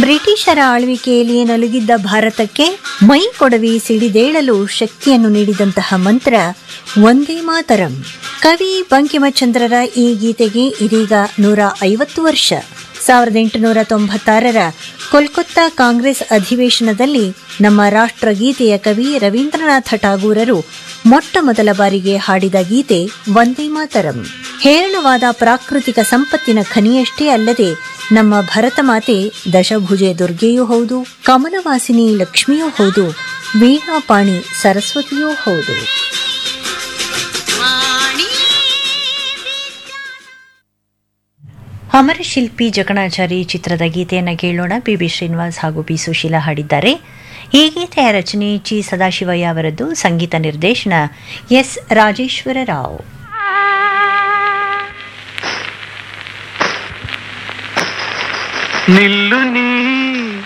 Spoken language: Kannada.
ಬ್ರಿಟಿಷರ ಆಳ್ವಿಕೆಯಲ್ಲಿ ನಲುಗಿದ್ದ ಭಾರತಕ್ಕೆ ಮೈ ಕೊಡವಿ ಸಿಡಿದೇಳಲು ಶಕ್ತಿಯನ್ನು ನೀಡಿದಂತಹ ಮಂತ್ರ ಒಂದೇ ಮಾತರಂ ಕವಿ ಬಂಕಿಮಚಂದ್ರರ ಈ ಗೀತೆಗೆ ಇದೀಗ ನೂರ ಐವತ್ತು ವರ್ಷ ಸಾವಿರದ ಎಂಟುನೂರ ತೊಂಬತ್ತಾರರ ಕೋಲ್ಕತ್ತಾ ಕಾಂಗ್ರೆಸ್ ಅಧಿವೇಶನದಲ್ಲಿ ನಮ್ಮ ರಾಷ್ಟ್ರಗೀತೆಯ ಕವಿ ರವೀಂದ್ರನಾಥ ಠಾಗೂರರು ಮೊಟ್ಟ ಮೊದಲ ಬಾರಿಗೆ ಹಾಡಿದ ಗೀತೆ ವಂದೇ ಮಾತರಂ ಹೇರಳವಾದ ಪ್ರಾಕೃತಿಕ ಸಂಪತ್ತಿನ ಖನಿಯಷ್ಟೇ ಅಲ್ಲದೆ ನಮ್ಮ ಭರತ ಮಾತೆ ದಶಭುಜೆ ದುರ್ಗೆಯೂ ಹೌದು ಕಮಲವಾಸಿನಿ ಲಕ್ಷ್ಮಿಯೂ ಹೌದು ವೀಣಾಪಾಣಿ ಸರಸ್ವತಿಯೂ ಹೌದು ಅಮರಶಿಲ್ಪಿ ಜಕಣಾಚಾರಿ ಚಿತ್ರದ ಗೀತೆಯನ್ನು ಕೇಳೋಣ ಬಿ ಬಿ ಶ್ರೀನಿವಾಸ್ ಹಾಗೂ ಬಿ ಸುಶೀಲಾ ಹಾಡಿದ್ದಾರೆ ಈ ಗೀತೆಯ ರಚನೆ ಚಿ ಸದಾಶಿವಯ್ಯ ಅವರದ್ದು ಸಂಗೀತ ನಿರ್ದೇಶನ ಎಸ್ ರಾಜೇಶ್ವರ ರಾವ್ ನಿಲ್ಲು ನೀ